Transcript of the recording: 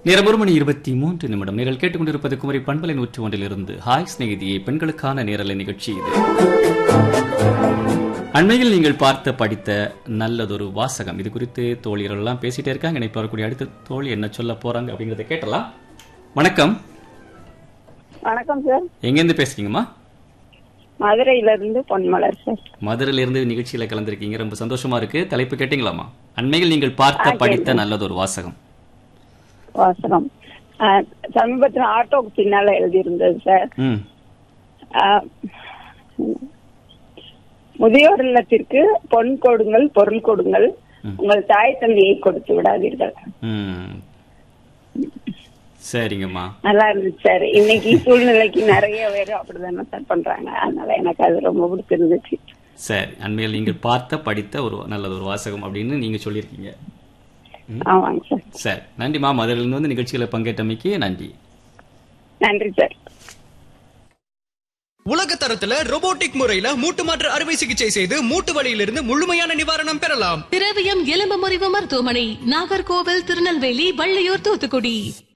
நேரம் ஒரு மணி இருபத்தி மூன்று நிமிடம் நீங்கள் கேட்டுக்கொண்டிருப்பது குமரி பண்பலை நூற்று ஒன்றிலிருந்து ஹாய் சிநேகிதியே பெண்களுக்கான நேரலை நிகழ்ச்சி இது அண்மையில் நீங்கள் பார்த்த படித்த நல்லதொரு வாசகம் இது குறித்து தோழியர்கள் எல்லாம் பேசிட்டே இருக்காங்க இணைப்பு வரக்கூடிய அடுத்த தோழி என்ன சொல்ல போறாங்க அப்படிங்கறத கேட்டலாம் வணக்கம் வணக்கம் சார் எங்கேருந்து பேசுறீங்கம்மா மதுரையில இருந்து பொன்மலர் சார் மதுரையில இருந்து நிகழ்ச்சியில கலந்திருக்கீங்க ரொம்ப சந்தோஷமா இருக்கு தலைப்பு கேட்டீங்களாமா அண்மையில் நீங்கள் பார்த்த படித்த நல்லதொரு வாசகம் வாசகம் ஆஹ், சமீபத்துல ஆட்டோக்கு பின்னால எழுதியிருந்தது சார் ம் ஆஹ், முதியோர் இல்லத்திற்கு பொன் கொடுங்கள் பொருள் கொடுங்கள் உங்கள் தாய் தந்தையை கொடுத்து விடாதீர்கள் ம் சரிங்கம்மா நல்லா இருந்துச்சு சார் இன்னைக்கு சூழ்நிலைக்கு நிறைய பேர் அப்படிதானே சார் பண்றாங்க அதனால எனக்கு அது ரொம்ப பிடிச்சிருந்துச்சு சரி அண்மையில் நீங்கள் பார்த்த படித்த ஒரு நல்லது ஒரு வாசகம் அப்படின்னு நீங்க சொல்லியிருக்கீங்க ஆமாங்க சார் சரி நன்றிம்மா மதுரையிலிருந்து வந்து நிகழ்ச்சியில பங்கேற்றமைக்கு நன்றி நன்றி சார் உலக தரத்துல robotic முறையில மூட்டு மாற்று அறுவை சிகிச்சை செய்து மூட்டு வலியிலிருந்து முழுமையான நிவாரணம் பெறலாம் திரவியம் எலும்பு முறிவு மருத்துவமனை நாகர்கோவில் திருநெல்வேலி வள்ளியூர் தூத்துக்குடி